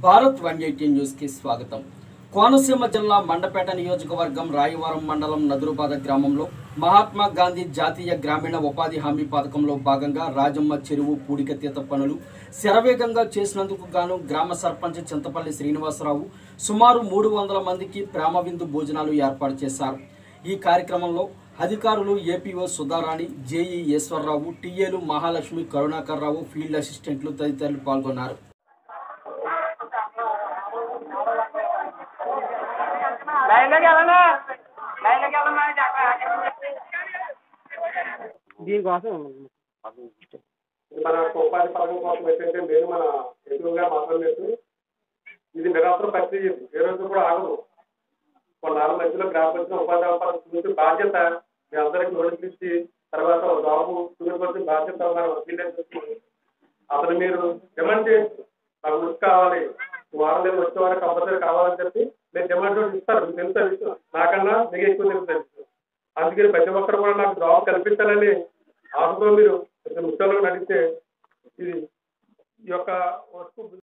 Bharat one eighty న్యూస్కి స్వాగతం కోనసీమ జిల్లా మండపేట నియోజకవర్గం రాయవరం మండలం నదురుబాద గ్రామంలో మహాత్మా గాంధీ జాతీయ గ్రామీణ ఉపాధి హామీ పథకంలో భాగంగా రాజమ్మ చెరువు పూడికతీత పనులు శరవేగంగా చేసినందుకు గాను గ్రామ సర్పంచ్ చింతపల్లి శ్రీనివాసరావు సుమారు మూడు వందల మందికి ప్రేమ విందు భోజనాలు ఏర్పాటు చేశారు ఈ కార్యక్రమంలో అధికారులు ఏపీఓ సుధారాణి జేఈ ఈశ్వరరావు టీఏలు మహాలక్ష్మి కరుణాకర్ రావు ఫీల్డ్ అసిస్టెంట్లు తదితరులు పాల్గొన్నారు లైన్లోకి వెళ్ళండి లైన్లోకి వెళ్ళండి దీనికోసం మన ఉపాధి పథకం కోసం ఏంటంటే నేను మన ఎక్కువగా మాట్లాడినట్టు ఇది నిరంతరం ప్రక్రియ ఇది. ఏ రోజు కూడా ఆగదు కొన్నాళ్ళ మధ్యలో గ్రామ పంచాయతీ ఉపాధి హామీ పథకం చూసే బాధ్యత మీ అందరికి నోటీస్ ఇచ్చి తర్వాత ఒక జాబు చూపించవలసిన బాధ్యత మన వకీలే చేస్తుంది. అతను మీరు డిమాండ్ చేయండి నాకు వృత్తి కావాలి ఈ వారం నేను వచ్చే వారం కంపల్సరీ కావాలని చెప్పి నేను డిమాండ్ నోటీస్ ఇస్తాను మీకు తెలుసు ఆ విషయం నాకన్నా మీకు ఎక్కువ తెలుసు ఆ విషయం. అందుకని ప్రతి ఒక్కరు కూడా నాకు జాబ్ కల్పించాలని ఆశతో మీరు ముఖ్యంలో నడిస్తే ఇది ఈ యొక్క వస్తువు